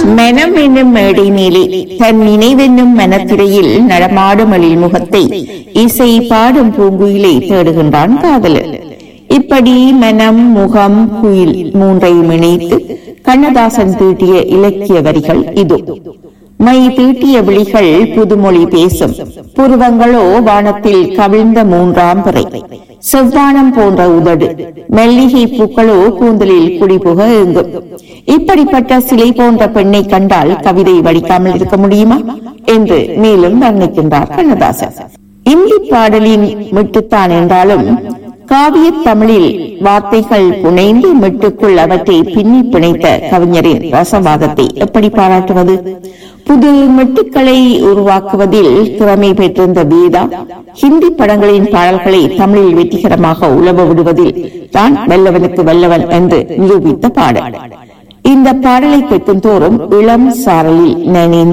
மனம் என்னும் மேடை மேலே தன் நினைவென்னும் மனத்திரையில் நடமாடும் எழில் முகத்தை இசை பாடும் பூங்குயிலை தேடுகின்றான் காதலர் இப்படி மனம் முகம் குயில் மூன்றையும் இணைத்து கண்ணதாசன் தீட்டிய இலக்கிய வரிகள் இது மை தீட்டிய விழிகள் புதுமொழி பேசும் புருவங்களோ வானத்தில் கவிழ்ந்த மூன்றாம் பிறை செவ்வானம் போன்ற உதடு மெல்லிகை பூக்களோ கூந்தலில் குடிபுக எங்கும் இப்படிப்பட்ட சிலை போன்ற பெண்ணை கண்டால் கவிதை வடிக்காமல் இருக்க முடியுமா என்று மேலும் வர்ணிக்கின்றார் கண்ணதாசன் இந்தி பாடலின் மிட்டுத்தான் என்றாலும் காவிய தமிழில் வார்த்தைகள் புனைந்து மெட்டுக்குள் அவற்றை பின்னி பிணைத்த கவிஞரின் ரசவாதத்தை எப்படி பாராட்டுவது புது மெட்டுக்களை உருவாக்குவதில் திறமை பெற்றிருந்த வேதா ஹிந்தி படங்களின் பாடல்களை தமிழில் வெற்றிகரமாக உழவ விடுவதில் தான் வல்லவனுக்கு வல்லவன் என்று நிரூபித்த பாடல் இந்த பாடலை கேட்கும் தோறும் இளம் சாரலில் நனைந்து